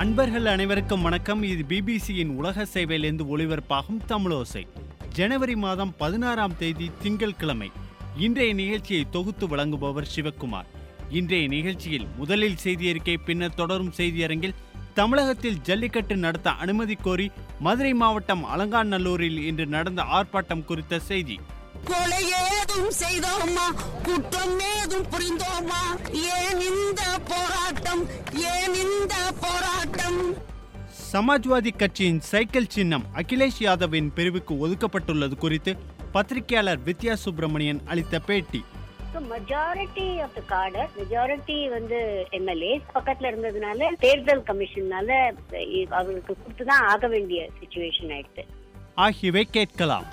அன்பர்கள் அனைவருக்கும் வணக்கம் இது பிபிசியின் உலக சேவையிலிருந்து ஒளிபரப்பாகும் தமிழோசை ஜனவரி மாதம் பதினாறாம் தேதி திங்கட்கிழமை இன்றைய நிகழ்ச்சியை தொகுத்து வழங்குபவர் சிவக்குமார் இன்றைய நிகழ்ச்சியில் முதலில் செய்தி அறிக்கை பின்னர் தொடரும் செய்தியரங்கில் தமிழகத்தில் ஜல்லிக்கட்டு நடத்த அனுமதி கோரி மதுரை மாவட்டம் அலங்காநல்லூரில் இன்று நடந்த ஆர்ப்பாட்டம் குறித்த செய்தி கொலை ஏதும் செய்தோமா குற்றம் ஏதும் புரிந்தோமா ஏன் இந்த போராட்டம் ஏன் இந்த போராட்டம் சமாஜ்வாதி கட்சியின் சைக்கிள் சின்னம் அகிலேஷ் யாதவின் பிரிவுக்கு ஒதுக்கப்பட்டுள்ளது குறித்து பத்திரிகையாளர் வித்யா சுப்பிரமணியன் அளித்த பேட்டி majority of the cadre majority வந்து எம்எல்ஏ பக்கத்துல இருந்ததுனால தேர்தல் கமிஷன்னால அவங்களுக்கு கொடுத்துதான் ஆக வேண்டிய சுச்சுவேஷன் ஆயிடுது ஆகியவை கேட்கலாம்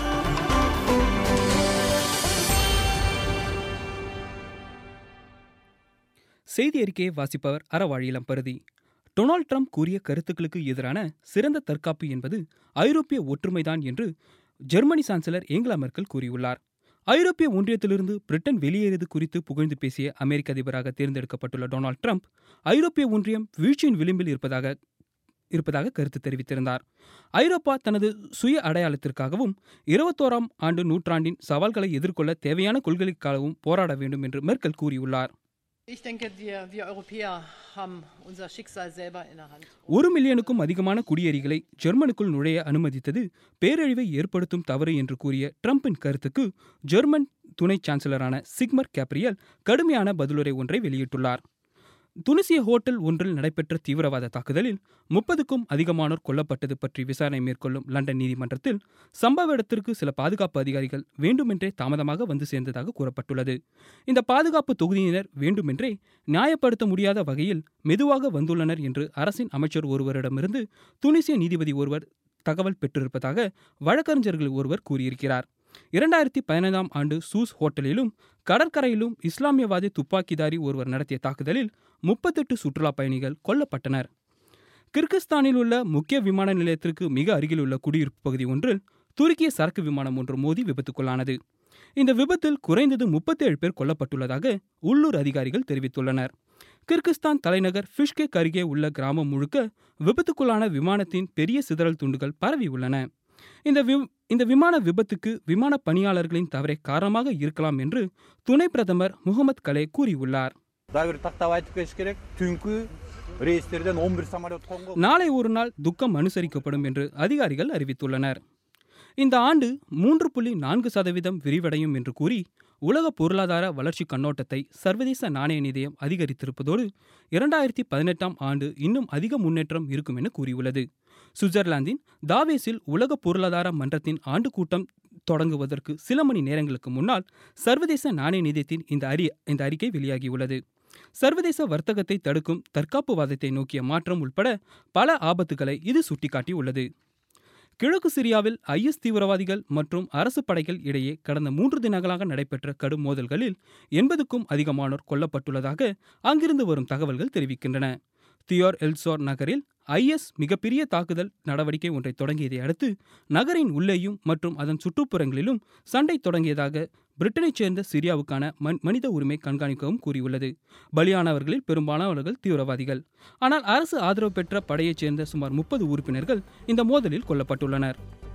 செய்தி அறிக்கையை வாசிப்பவர் அறவாழியிலம் பருதி டொனால்ட் ட்ரம்ப் கூறிய கருத்துக்களுக்கு எதிரான சிறந்த தற்காப்பு என்பது ஐரோப்பிய ஒற்றுமைதான் என்று ஜெர்மனி சான்சலர் ஏங்கலா மெர்க்கல் கூறியுள்ளார் ஐரோப்பிய ஒன்றியத்திலிருந்து பிரிட்டன் வெளியேறியது குறித்து புகழ்ந்து பேசிய அமெரிக்க அதிபராக தேர்ந்தெடுக்கப்பட்டுள்ள டொனால்ட் ட்ரம்ப் ஐரோப்பிய ஒன்றியம் வீழ்ச்சியின் விளிம்பில் இருப்பதாக இருப்பதாக கருத்து தெரிவித்திருந்தார் ஐரோப்பா தனது சுய அடையாளத்திற்காகவும் இருபத்தோராம் ஆண்டு நூற்றாண்டின் சவால்களை எதிர்கொள்ள தேவையான கொள்கைகளுக்காகவும் போராட வேண்டும் என்று மெர்க்கல் கூறியுள்ளார் Ich denke, wir, wir Europäer haben unser Schicksal selber in der Hand. ஒரு மில்லியனுக்கும் அதிகமான குடியேறிகளை ஜெர்மனுக்குள் நுழைய அனுமதித்தது பேரழிவை ஏற்படுத்தும் தவறு என்று கூறிய ட்ரம்பின் கருத்துக்கு ஜெர்மன் துணை சான்சலரான சிக்மர் கேப்ரியல் கடுமையான பதிலுரை ஒன்றை வெளியிட்டுள்ளார் துனிசிய ஹோட்டல் ஒன்றில் நடைபெற்ற தீவிரவாத தாக்குதலில் முப்பதுக்கும் அதிகமானோர் கொல்லப்பட்டது பற்றி விசாரணை மேற்கொள்ளும் லண்டன் நீதிமன்றத்தில் சம்பவ இடத்திற்கு சில பாதுகாப்பு அதிகாரிகள் வேண்டுமென்றே தாமதமாக வந்து சேர்ந்ததாக கூறப்பட்டுள்ளது இந்த பாதுகாப்பு தொகுதியினர் வேண்டுமென்றே நியாயப்படுத்த முடியாத வகையில் மெதுவாக வந்துள்ளனர் என்று அரசின் அமைச்சர் ஒருவரிடமிருந்து துனிசிய நீதிபதி ஒருவர் தகவல் பெற்றிருப்பதாக வழக்கறிஞர்கள் ஒருவர் கூறியிருக்கிறார் இரண்டாயிரத்தி பதினைந்தாம் ஆண்டு சூஸ் ஹோட்டலிலும் கடற்கரையிலும் இஸ்லாமியவாதி துப்பாக்கிதாரி ஒருவர் நடத்திய தாக்குதலில் முப்பத்தெட்டு சுற்றுலா பயணிகள் கொல்லப்பட்டனர் கிர்கிஸ்தானில் உள்ள முக்கிய விமான நிலையத்திற்கு மிக அருகில் உள்ள குடியிருப்பு பகுதி ஒன்றில் துருக்கிய சரக்கு விமானம் ஒன்று மோதி விபத்துக்குள்ளானது இந்த விபத்தில் குறைந்தது முப்பத்தேழு பேர் கொல்லப்பட்டுள்ளதாக உள்ளூர் அதிகாரிகள் தெரிவித்துள்ளனர் கிர்கிஸ்தான் தலைநகர் ஃபிஷ்கேக் அருகே உள்ள கிராமம் முழுக்க விபத்துக்குள்ளான விமானத்தின் பெரிய சிதறல் துண்டுகள் பரவியுள்ளன இந்த வி இந்த விமான விபத்துக்கு விமான பணியாளர்களின் தவறே காரணமாக இருக்கலாம் என்று துணை பிரதமர் முகமது கலே கூறியுள்ளார் дагы бир тактап айтып кетиш керек түнкү рейстерден 11 самолет конгон நாளை ஒரு நாள் துக்கம் அனுசரிக்கப்படும் என்று அதிகாரிகள் அறிவித்துள்ளனர் இந்த ஆண்டு மூன்று புள்ளி நான்கு சதவீதம் விரிவடையும் என்று கூறி உலக பொருளாதார வளர்ச்சி கண்ணோட்டத்தை சர்வதேச நாணய நிதியம் அதிகரித்திருப்பதோடு இரண்டாயிரத்தி பதினெட்டாம் ஆண்டு இன்னும் அதிக முன்னேற்றம் இருக்கும் என கூறியுள்ளது சுவிட்சர்லாந்தின் தாவேஸில் உலக பொருளாதார மன்றத்தின் ஆண்டு கூட்டம் தொடங்குவதற்கு சில மணி நேரங்களுக்கு முன்னால் சர்வதேச நாணய நிதியத்தின் இந்த அறி இந்த அறிக்கை வெளியாகியுள்ளது சர்வதேச வர்த்தகத்தை தடுக்கும் தற்காப்புவாதத்தை நோக்கிய மாற்றம் உட்பட பல ஆபத்துகளை இது சுட்டிக்காட்டியுள்ளது கிழக்கு சிரியாவில் ஐஎஸ் தீவிரவாதிகள் மற்றும் அரசு படைகள் இடையே கடந்த மூன்று தினங்களாக நடைபெற்ற கடும் மோதல்களில் எண்பதுக்கும் அதிகமானோர் கொல்லப்பட்டுள்ளதாக அங்கிருந்து வரும் தகவல்கள் தெரிவிக்கின்றன தியோர் எல்சோர் நகரில் ஐஎஸ் மிகப்பெரிய தாக்குதல் நடவடிக்கை ஒன்றை தொடங்கியதை அடுத்து நகரின் உள்ளேயும் மற்றும் அதன் சுற்றுப்புறங்களிலும் சண்டை தொடங்கியதாக பிரிட்டனைச் சேர்ந்த சிரியாவுக்கான மன் மனித உரிமை கண்காணிக்கவும் கூறியுள்ளது பலியானவர்களில் பெரும்பாலானவர்கள் தீவிரவாதிகள் ஆனால் அரசு ஆதரவு பெற்ற படையைச் சேர்ந்த சுமார் முப்பது உறுப்பினர்கள் இந்த மோதலில் கொல்லப்பட்டுள்ளனர்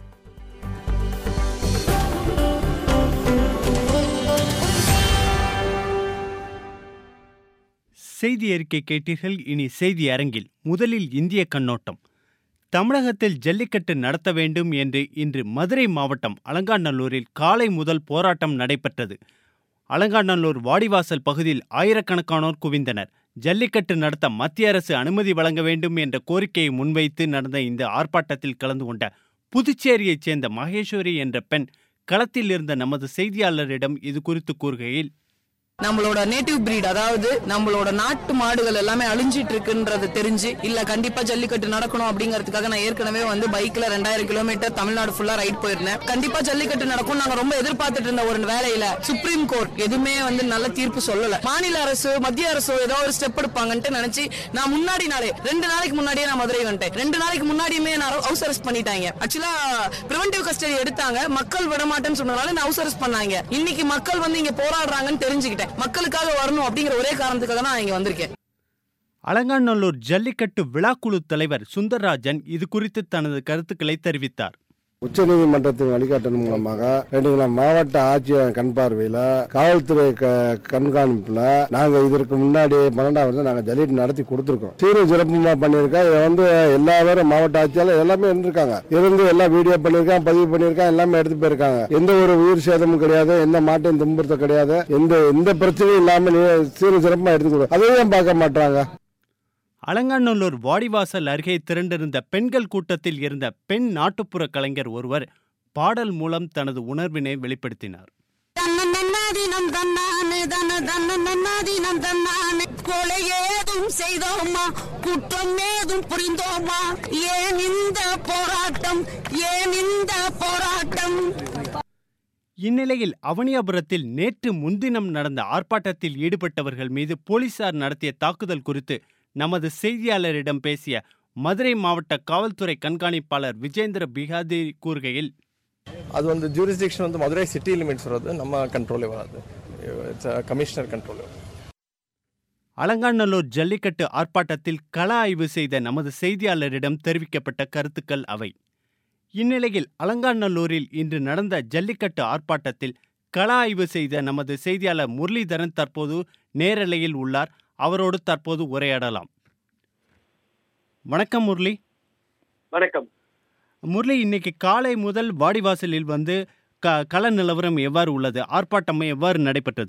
செய்தி அறிக்கை கேட்டீர்கள் இனி செய்தி அரங்கில் முதலில் இந்திய கண்ணோட்டம் தமிழகத்தில் ஜல்லிக்கட்டு நடத்த வேண்டும் என்று இன்று மதுரை மாவட்டம் அலங்காநல்லூரில் காலை முதல் போராட்டம் நடைபெற்றது அலங்காநல்லூர் வாடிவாசல் பகுதியில் ஆயிரக்கணக்கானோர் குவிந்தனர் ஜல்லிக்கட்டு நடத்த மத்திய அரசு அனுமதி வழங்க வேண்டும் என்ற கோரிக்கையை முன்வைத்து நடந்த இந்த ஆர்ப்பாட்டத்தில் கலந்து கொண்ட புதுச்சேரியைச் சேர்ந்த மகேஸ்வரி என்ற பெண் களத்தில் இருந்த நமது செய்தியாளரிடம் இது குறித்து கூறுகையில் நம்மளோட நேட்டிவ் பிரீட் அதாவது நம்மளோட நாட்டு மாடுகள் எல்லாமே அழிஞ்சிட்டு இருக்குன்றது தெரிஞ்சு இல்ல கண்டிப்பா ஜல்லிக்கட்டு நடக்கணும் அப்படிங்கறதுக்காக நான் ஏற்கனவே வந்து பைக்ல ரெண்டாயிரம் கிலோமீட்டர் தமிழ்நாடு ஃபுல்லா ரைட் போயிருந்தேன் கண்டிப்பா ஜல்லிக்கட்டு நடக்கும் நாங்க ரொம்ப எதிர்பார்த்துட்டு இருந்த ஒரு வேலையில சுப்ரீம் கோர்ட் எதுவுமே வந்து நல்ல தீர்ப்பு சொல்லல மாநில அரசு மத்திய அரசு ஏதோ ஒரு ஸ்டெப் எடுப்பாங்கன்ட்டு நினைச்சு நான் முன்னாடி நாளே ரெண்டு நாளைக்கு முன்னாடியே நான் மதுரை வந்துட்டேன் ரெண்டு நாளைக்கு முன்னாடியுமே நான் ஹவுஸ் அரெஸ்ட் பண்ணிட்டாங்க ஆக்சுவலா பிரிவென்டிவ் கஸ்டடி எடுத்தாங்க மக்கள் விட மாட்டேன்னு சொன்னனால நான் ஹவுஸ் அரெஸ்ட் பண்ணாங்க இன்னைக்கு மக்கள் வந்து இங்க போராடுறாங்கன்னு தெரிஞ்சுக்கிட்டேன் மக்களுக்காக வரணும் அப்படிங்கிற ஒரே காரணத்துக்காக நான் இங்க வந்திருக்கேன் அலங்காநல்லூர் ஜல்லிக்கட்டு விழாக்குழு தலைவர் சுந்தர்ராஜன் இது குறித்து தனது கருத்துக்களை தெரிவித்தார் உச்சநீதிமன்றத்தின் வழிகாட்டல் மூலமாக ரெண்டுங்களா மாவட்ட ஆட்சியர் கண் பார்வையில காவல்துறை க- கண்காணிப்புல நாங்க இதற்கு முன்னாடி பன்னெண்டாம் வருஷம் நாங்க ஜல்லிக்கட்டு நடத்தி கொடுத்துருக்கோம் சீரும் சிறப்புமா பண்ணியிருக்கோம் இதை வந்து எல்லா பேரும் மாவட்ட ஆட்சியாளர் எல்லாமே இருந்திருக்காங்க இருந்து எல்லாம் வீடியோ பண்ணியிருக்காங்க பதிவு பண்ணியிருக்காங்க எல்லாமே எடுத்து போயிருக்காங்க எந்த ஒரு உயிர் சேதமும் கிடையாது எந்த மாட்டையும் துன்புறுத்த கிடையாது எந்த எந்த பிரச்சனையும் இல்லாம நீ சீரும் சிறப்புமா எடுத்து கொடு அதையும் பார்க்க மாட்டாங்க அலங்காநல்லூர் வாடிவாசல் அருகே திரண்டிருந்த பெண்கள் கூட்டத்தில் இருந்த பெண் நாட்டுப்புற கலைஞர் ஒருவர் பாடல் மூலம் தனது உணர்வினை வெளிப்படுத்தினார் தன்னன்னாதீனம் தன்னானே தன தன்னன்னாதீனம் தன்னானே கொலை ஏதும் செய்தோமா குற்றம் ஏதும் புரிந்தோமா ஏன் இந்த போராட்டம் ஏன் இந்த போராட்டம் இந்நிலையில் அவனியாபுரத்தில் நேற்று முன்தினம் நடந்த ஆர்ப்பாட்டத்தில் ஈடுபட்டவர்கள் மீது போலீசார் நடத்திய தாக்குதல் குறித்து நமது செய்தியாளரிடம் பேசிய மதுரை மாவட்ட காவல்துறை கண்காணிப்பாளர் விஜேந்திர பிகாதி கூறுகையில் அது வந்து ஜூரிஸ்டிக்ஷன் வந்து மதுரை சிட்டி லிமிட்ஸ் வராது நம்ம கண்ட்ரோலே வராது it's commissioner control Alanganallur Jallikattu ஆர்ப்பாட்டத்தில் கள ஆய்வு செய்த நமது செய்தியாளரிடம் தெரிவிக்கப்பட்ட கருத்துக்கள் அவை இந்நிலையில் அலங்காநல்லூரில் இன்று நடந்த ஜல்லிக்கட்டு ஆர்ப்பாட்டத்தில் கள ஆய்வு செய்த நமது செய்தியாளர் முரளிதரன் தற்போது நேரலையில் உள்ளார் அவரோடு தற்போது உரையாடலாம் வணக்கம் முரளி வணக்கம் முரளி இன்னைக்கு காலை முதல் வாடிவாசலில் வந்து க கள நிலவரம் எவ்வாறு உள்ளது ஆர்ப்பாட்டம் எவ்வாறு நடைபெற்றது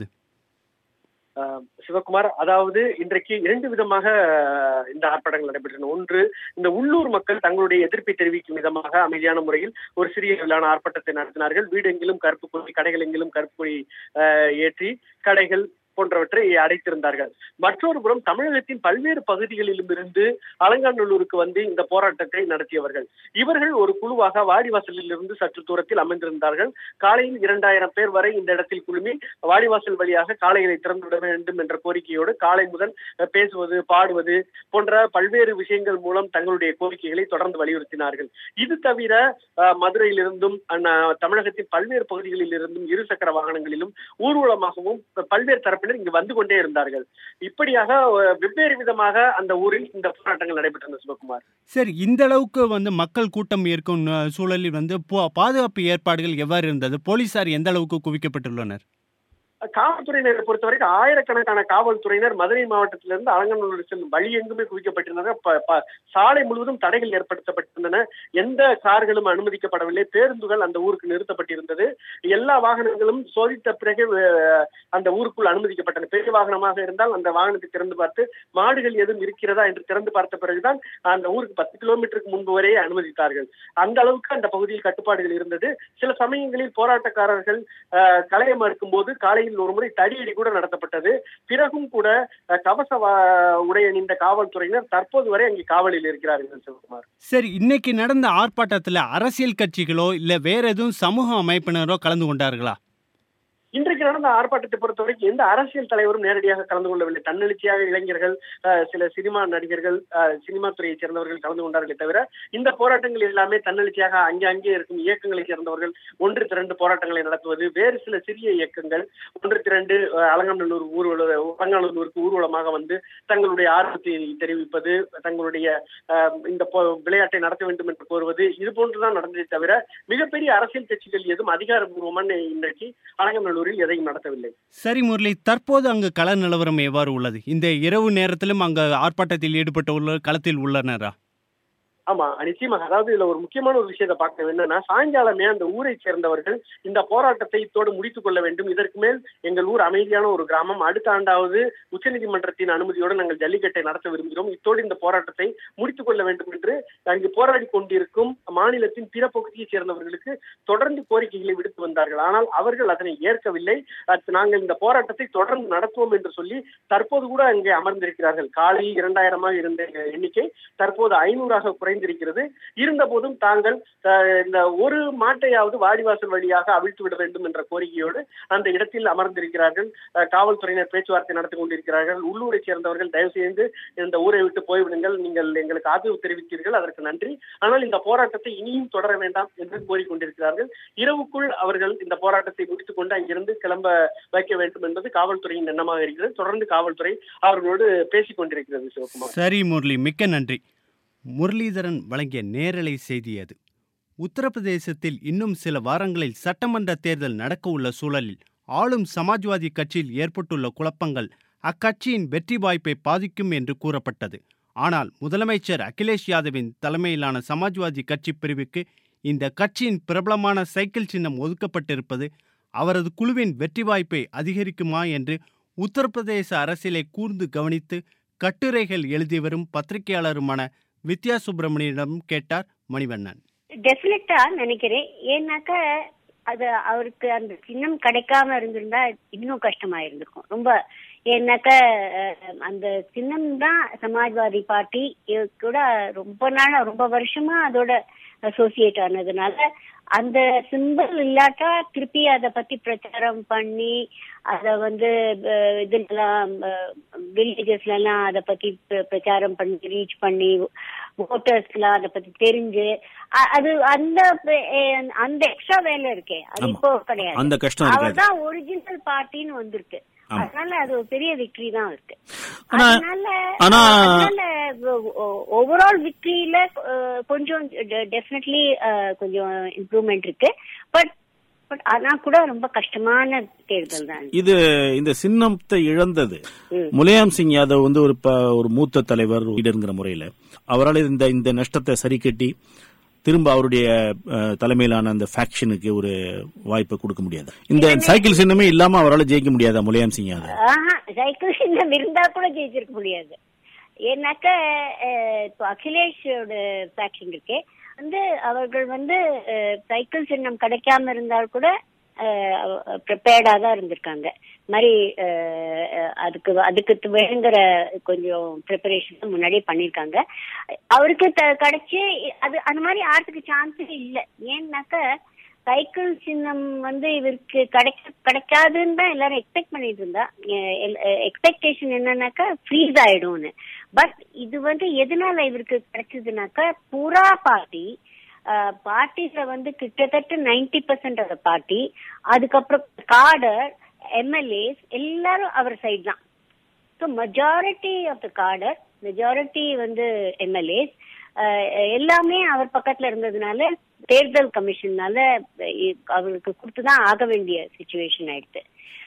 அஹ், சிவகுமார் அதாவது இன்றைக்கு இரண்டு விதமாக அஹ், இந்த ஆர்ப்பாட்டங்கள் நடைபெற்றன ஒன்று இந்த உள்ளூர் மக்கள் தங்களுடைய எதிர்ப்பை தெரிவிக்கும் விதமாக அமைதியான முறையில் ஒரு சிறிய அளவிலான ஆர்ப்பாட்டத்தை நடத்தினார்கள் வீடெங்கிலும் கருப்பு கொடி கடைகள் எங்கிலும் கருப்பு கொடி அஹ், ஏற்றி கடைகள் போன்றவற்றை அடைத்திருந்தார்கள் மற்றொரு புறம் தமிழகத்தின் பல்வேறு பகுதிகளிலும் இருந்து அலங்காநல்லூருக்கு வந்து இந்த போராட்டத்தை நடத்தியவர்கள் இவர்கள் ஒரு குழுவாக வாடிவாசலில் இருந்து சற்று தூரத்தில் அமைந்திருந்தார்கள் காலையில் இரண்டாயிரம் பேர் வரை இந்த இடத்தில் குழுமி வாடிவாசல் வழியாக காளைகளை திறந்து விட வேண்டும் என்ற கோரிக்கையோடு காலை முதல் அஹ், பேசுவது பாடுவது போன்ற பல்வேறு விஷயங்கள் மூலம் தங்களுடைய கோரிக்கைகளை தொடர்ந்து வலியுறுத்தினார்கள் இது தவிர அஹ், மதுரையிலிருந்தும் அண்ணா, தமிழகத்தின் பல்வேறு பகுதிகளில் இருந்தும் இருசக்கர வாகனங்களிலும் ஊர்வலமாகவும் பல்வேறு தரப்பினர் இங்கு வந்து கொண்டே இருந்தார்கள் இப்படியாக அஹ், வெவ்வேறு விதமாக அந்த ஊரில் இந்த போராட்டங்கள் நடைபெற்றன சிவகுமார் சரி இந்த அளவுக்கு வந்து மக்கள் கூட்டம் இருக்கும் அஹ், சூழலில் வந்து பா- பாதுகாப்பு ஏற்பாடுகள் எவ்வாறு இருந்தது போலீசார் எந்த அளவுக்கு குவிக்கப்பட்டுள்ளனர் காவல்துறையினரை பொறுத்தவரைக்கும் ஆயிரக்கணக்கான காவல்துறையினர் மதுரை மாவட்டத்திலிருந்து அலங்கநல்லூர் செல்லும் வழி எங்குமே குவிக்கப்பட்டிருந்தார்கள் ப- ப- சாலை முழுவதும் தடைகள் ஏற்படுத்தப்பட்டிருந்தன எந்த கார்களும் அனுமதிக்கப்படவில்லை பேருந்துகள் அந்த ஊருக்கு நிறுத்தப்பட்டிருந்தது எல்லா வாகனங்களும் சோதித்த பிறகு அஹ், அந்த ஊருக்குள் அனுமதிக்கப்பட்டன பெரிய வாகனமாக இருந்தால் அந்த வாகனத்தை திறந்து பார்த்து மாடுகள் எதுவும் இருக்கிறதா என்று திறந்து பார்த்த பிறகுதான் அந்த ஊருக்கு பத்து கிலோமீட்டருக்கு முன்பு வரையே அனுமதித்தார்கள் அந்த அளவுக்கு அந்த பகுதியில் கட்டுப்பாடுகள் இருந்தது சில சமயங்களில் போராட்டக்காரர்கள் அஹ், கலைய மறுக்கும் போது காலையில் ஒரு முறை தடியடி கூட நடத்தப்பட்டது பிறகும் கூட அஹ், கவச வா- உடை அணிந்த காவல்துறையினர் தற்போது வரை அங்கே காவலில் இருக்கிறார்கள் சிவகுமார் சரி இன்னைக்கு நடந்த ஆர்ப்பாட்டத்தில் அரசியல் கட்சிகளோ இல்ல வேற எதுவும் சமூக அமைப்பினரோ கலந்து கொண்டார்களா இன்றைக்கு நடந்த ஆர்ப்பாட்டத்தை பொறுத்தவரைக்கும் எந்த அரசியல் தலைவரும் நேரடியாக கலந்து கொள்ளவில்லை தன்னெழுச்சியாக இளைஞர்கள் அஹ், சில சினிமா நடிகர்கள் அஹ், சினிமா துறையைச் சேர்ந்தவர்கள் கலந்து கொண்டார்களே தவிர இந்த போராட்டங்கள் எல்லாமே தன்னெழுச்சியாக அங்கே அங்கே இருக்கும் இயக்கங்களைச் சேர்ந்தவர்கள் ஒன்று திரண்டு போராட்டங்களை நடத்துவது வேறு சில சிறிய இயக்கங்கள் ஒன்று திரண்டு அஹ், அலங்காநல்லூர் ஊர்வல அலங்காநல்லூருக்கு ஊர்வலமாக வந்து தங்களுடைய ஆர்வத்தை தெரிவிப்பது தங்களுடைய அஹ், இந்த போ- விளையாட்டை நடத்த வேண்டும் என்று கோருவது இது போன்றுதான் நடந்ததே தவிர மிகப்பெரிய அரசியல் கட்சிகள் எதுவும் அதிகாரப்பூர்வமான இன்றைக்கு அலங்கநல்லூரில் எதையும் நடத்தவில்லை சரி முரளி தற்போது அங்கு கள நிலவரம் எவ்வாறு உள்ளது இந்த இரவு நேரத்திலும் அங்கு ஆர்ப்பாட்டத்தில் ஈடுபட்ட உள்ள களத்தில் உள்ளனரா ஆமா நிச்சயமாக அதாவது இதுல ஒரு முக்கியமான ஒரு விஷயத்தை பார்க்கணும் என்னன்னா சாயங்காலமே அந்த ஊரை சேர்ந்தவர்கள் இந்த போராட்டத்தை இத்தோடு முடித்துக் கொள்ள வேண்டும் இதற்கு மேல் எங்கள் ஊர் அமைதியான ஒரு கிராமம் அடுத்த ஆண்டாவது உச்சநீதிமன்றத்தின் அனுமதியோடு நாங்கள் ஜல்லிக்கட்டை நடத்த விரும்புகிறோம் இத்தோடு இந்த போராட்டத்தை முடித்துக் கொள்ள வேண்டும் என்று அங்கு போராடி கொண்டிருக்கும் மாநிலத்தின் பிற பகுதியைச் சேர்ந்தவர்களுக்கு தொடர்ந்து கோரிக்கைகளை விடுத்து வந்தார்கள் ஆனால் அவர்கள் அதனை ஏற்கவில்லை அத் நாங்கள் இந்த போராட்டத்தை தொடர்ந்து நடத்துவோம் என்று சொல்லி தற்போது கூட அங்கே அமர்ந்திருக்கிறார்கள் காலையில் இரண்டாயிரமாக இருந்த எண்ணிக்கை தற்போது ஐநூறாக குறைந்து குறைந்திருக்கிறது இருந்த போதும் தாங்கள் அஹ், இந்த ஒரு மாட்டையாவது வாடிவாசல் வழியாக அவிழ்த்து விட வேண்டும் என்ற கோரிக்கையோடு அந்த இடத்தில் அமர்ந்திருக்கிறார்கள் அஹ், காவல்துறையினர் பேச்சுவார்த்தை நடத்தி கொண்டிருக்கிறார்கள் உள்ளூரை சேர்ந்தவர்கள் தயவு செய்து இந்த ஊரை விட்டு போய்விடுங்கள் நீங்கள் எங்களுக்கு ஆதரவு தெரிவித்தீர்கள் அதற்கு நன்றி ஆனால் இந்த போராட்டத்தை இனியும் தொடர வேண்டாம் என்று கோரிக்கொண்டிருக்கிறார்கள் இரவுக்குள் அவர்கள் இந்த போராட்டத்தை முடித்துக் கொண்டு அங்கிருந்து கிளம்ப வைக்க வேண்டும் என்பது காவல்துறையின் எண்ணமாக இருக்கிறது தொடர்ந்து காவல்துறை அவர்களோடு பேசிக் கொண்டிருக்கிறது சிவகுமார் சரி முரளி மிக்க நன்றி முரளிதரன் வழங்கிய நேரலை செய்தி அது உத்தரப்பிரதேசத்தில் இன்னும் சில வாரங்களில் சட்டமன்ற தேர்தல் நடக்க உள்ள சூழலில் ஆளும் சமாஜ்வாதி கட்சியில் ஏற்பட்டுள்ள குழப்பங்கள் அக்கட்சியின் வெற்றி வாய்ப்பை பாதிக்கும் என்று கூறப்பட்டது ஆனால் முதலமைச்சர் அகிலேஷ் யாதவின் தலைமையிலான சமாஜ்வாதி கட்சி பிரிவுக்கு இந்த கட்சியின் பிரபலமான சைக்கிள் சின்னம் ஒதுக்கப்பட்டிருப்பது அவரது குழுவின் வெற்றி வாய்ப்பை அதிகரிக்குமா என்று உத்தரப்பிரதேச அரசியலை கூர்ந்து கவனித்து கட்டுரைகள் எழுதி வரும் பத்திரிகையாளருமான வித்யா சுப்பிரமணியனிடம் கேட்டார் மணிவண்ணன் டெஃபினட்டா நினைக்கிறேன் ஏன்னாக்க அது அவருக்கு அந்த சின்னம் கிடைக்காம இருந்திருந்தா இன்னும் கஷ்டமா இருந்திருக்கும் ரொம்ப ஏன்னாக்க அஹ், அந்த சின்னம் தான் சமாஜ்வாதி பார்ட்டி இது கூட ரொம்ப நாளா ரொம்ப வருஷமா அதோட அசோசியேட் ஆனதுனால அந்த சிம்பிள் இல்லாட்டா திருப்பி அதை பத்தி பிரச்சாரம் பண்ணி அத வந்து அஹ், இதுலலாம் வில்லேஜஸ்ல எல்லாம் அதை பத்தி பிர- பிரச்சாரம் பண்ணி ரீச் பண்ணி ஓட்டர்ஸ்லாம் அதை பத்தி தெரிஞ்சு அ- அது அந்த அஹ், அந்த எக்ஸ்ட்ரா வேலை இருக்கே அது ஆமா. இப்போ கிடையாது அந்த கஷ்டம் இருக்காது. அவர்தான் ஒரிஜினல் பார்ட்டின்னு வந்திருக்கு ஆமா. அதனால அது ஒரு பெரிய விக்டரி தான் இருக்கு ஆனா- அதனால ஆனா- அதனால ஓவரால் விக்டரியில கொஞ்சம் டெஃபினெட்லி கொஞ்சம் இம்ப்ரூவ்மெண்ட் இருக்கு பட் பட் ஆனா கூட ரொம்ப கஷ்டமான தேர்தல் தான் இது இந்த சின்னத்தை இழந்தது முலாயம் சிங் யாதவ் வந்து ஒரு ப- ஒரு மூத்த தலைவர் லீடருங்கிற முறையில அவரால் இந்த இந்த நஷ்டத்தை சரி கட்டி திரும்ப அவருடைய அஹ், தலைமையிலான அந்த ஃபேக்ஷனுக்கு ஒரு வாய்ப்பை கொடுக்க முடியாது இந்த சைக்கிள் சின்னமே இல்லாம அவரால் ஜெயிக்க முடியாதா முலாயம் சிங் யாதவ் ஆஹா சைக்கிள் சின்னம் இருந்தா கூட ஜெயிச்சிருக்க முடியாது ஏன்னாக்க அஹ், இப்போ அகிலேஷோட ஃபேக்ஷன் இருக்கே வந்து அவர்கள் வந்து அஹ், சைக்கிள் சின்னம் கிடைக்காம இருந்தால் கூட ப்ரிப்பேர்டா தான் இருந்திருக்காங்க இந்த மாதிரி அஹ், அஹ், அதுக்கு அதுக்கு வேணுங்கிற கொஞ்சம் ப்ரிப்பரேஷன் முன்னாடியே பண்ணிருக்காங்க அவருக்கு த- கிடைச்சு அது அந்த மாதிரி ஆறதுக்கு சான்ஸே இல்லை ஏன்னாக்க சைக்கிள் சின்னம் வந்து இவருக்கு கிடைக்க கிடைக்காதுன்னு தான் எல்லாரும் எக்ஸ்பெக்ட் பண்ணிட்டு இருந்தா எக்ஸ்பெக்டேஷன் என்னன்னாக்கா ஃப்ரீஸ் ஆயிடும்னு பட் இது வந்து எதனால இவருக்கு கிடைச்சதுனாக்கா புறா பார்ட்டி பார்ட்டிஸ்ல வந்து கிட்டத்தட்ட நைன்டி பர்சன்ட் ஆஃப் பார்ட்டி அதுக்கப்புறம் காடர் எம்எல்ஏஸ் எல்லாரும் அவர் சைடு தான் so majority of the cadre majority வந்து எம்எல்ஏஸ் எல்லாமே அவர் பக்கத்துல இருந்ததுனால தேர்தல் கமிஷன்னால இ- அவருக்கு கொடுத்துதான் ஆக வேண்டிய சுச்சுவேஷன் ஆயிடுச்சு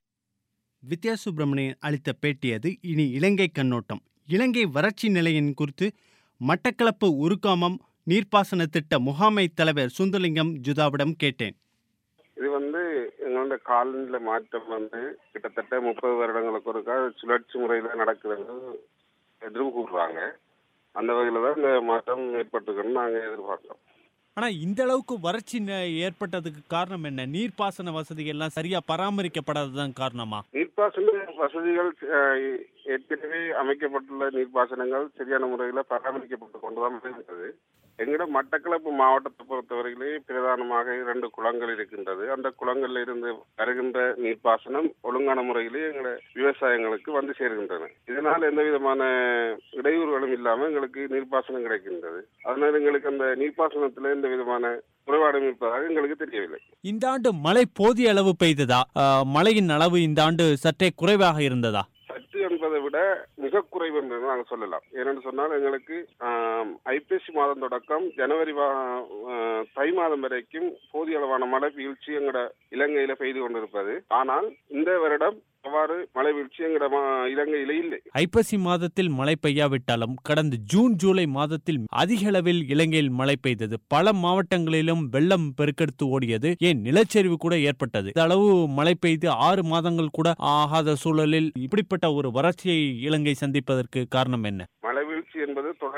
வித்யா சுப்பிரமணியன் அளித்த பேட்டி அது இனி இலங்கை கண்ணோட்டம் இலங்கை வறட்சி நிலையின் குறித்து மட்டக்களப்பு உருக்காமம் நீர்ப்பாசன திட்ட முகாமை தலைவர் சுந்தலிங்கம் ஜுதாவிடம் கேட்டேன் இது வந்து எங்களோட காலநிலை மாற்றம் வந்து கிட்டத்தட்ட முப்பது வருடங்களுக்கு ஒருக்கா சுழற்சி முறையில நடக்குதுன்னு எதிர்ப்பு கூறுறாங்க அந்த வகையில தான் இந்த மாற்றம் ஏற்பட்டிருக்குன்னு நாங்க எதிர்பார்க்கிறோம் ஆனா இந்த அளவுக்கு வறட்சி ந- ஏற்பட்டதுக்கு காரணம் என்ன நீர்ப்பாசன வசதிகள் எல்லாம் சரியா பராமரிக்கப்படாததுதான் காரணமா நீர்ப்பாசன வசதிகள் அஹ், ஏற்கனவே அமைக்கப்பட்டுள்ள நீர்ப்பாசனங்கள் சரியான முறையில் பராமரிக்கப்பட்டு கொண்டுதான் இருக்கிறது எங்கட மட்டக்களப்பு மாவட்டத்தை பொறுத்தவரையிலே பிரதானமாக இரண்டு குளங்கள் இருக்கின்றது அந்த குளங்கள்ல இருந்து வருகின்ற நீர்ப்பாசனம் ஒழுங்கான முறையிலே எங்களோட விவசாயங்களுக்கு வந்து சேர்கின்றன இதனால் எந்த விதமான இடையூறுகளும் இல்லாம எங்களுக்கு நீர்ப்பாசனம் கிடைக்கின்றது அதனால் எங்களுக்கு அந்த நீர்ப்பாசனத்துல எந்த விதமான குறைபாடும் இருப்பதாக எங்களுக்கு தெரியவில்லை இந்த ஆண்டு மழை போதிய அளவு பெய்ததா ஆ, மழையின் அளவு இந்த ஆண்டு சற்றே குறைவாக இருந்ததா சற்று என்பதை விட மிக குறைவு என்று நாங்கள் சொல்லலாம் ஏனென்று சொன்னால் எங்களுக்கு ஆம், ஐப்பசி மாதம் தொடக்கம் ஜனவரி வா- ஆ, தை மாதம் வரைக்கும் போதிய அளவான மழை வீழ்ச்சி எங்கட இலங்கையில பெய்து கொண்டிருப்பது ஆனால் இந்த வருடம் அவ்வாறு மழை வீழ்ச்சி எங்கட மா- இலங்கையில இல்லை ஐப்பசி மாதத்தில் மழை பெய்யாவிட்டாலும் கடந்த ஜூன் ஜூலை மாதத்தில் அதிக அளவில் இலங்கையில் மழை பெய்தது பல மாவட்டங்களிலும் வெள்ளம் பெருக்கெடுத்து ஓடியது ஏன் நிலச்சரிவு கூட ஏற்பட்டது இந்த அளவு மழை பெய்து ஆறு மாதங்கள் கூட ஆகாத சூழலில் இப்படிப்பட்ட ஒரு வறட்சியை இலங்கை சந்திப்பதற்கு காரணம் என்ன மழை வீழ்ச்சி என்பது தொடர்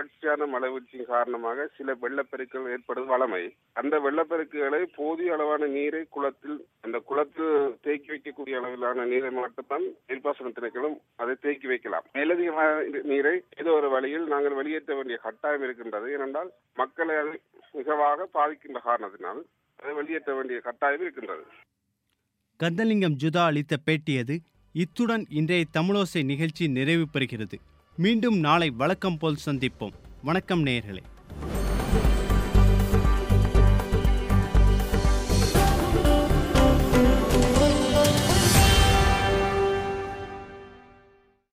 தொடர்ச்சியான மழை வீழ்ச்சியின் காரணமாக சில வெள்ளப்பெருக்கள் ஏற்படுவது வளமை அந்த வெள்ளப்பெருக்குகளை போதிய அளவான நீரை குளத்தில் அந்த குளத்தில் தேக்கி வைக்கக்கூடிய அளவிலான நீரை மட்டும்தான் நீர்ப்பாசன திணைக்களும் அதை தேக்கி வைக்கலாம் மேலதிகமான இந்த நீரை ஏதோ ஒரு வழியில் நாங்கள் வெளியேற்ற வேண்டிய கட்டாயம் இருக்கின்றது ஏனென்றால் மக்களை அது மிகவாக பாதிக்கின்ற காரணத்தினால் அதை வெளியேற்ற வேண்டிய கட்டாயம் இருக்கின்றது கந்தலிங்கம் ஜுதா அளித்த பேட்டியது இத்துடன் இன்றைய தமிழோசை நிகழ்ச்சி நிறைவு பெறுகிறது மீண்டும் நாளை வழக்கம் போல் சந்திப்போம் வணக்கம் நேயர்களே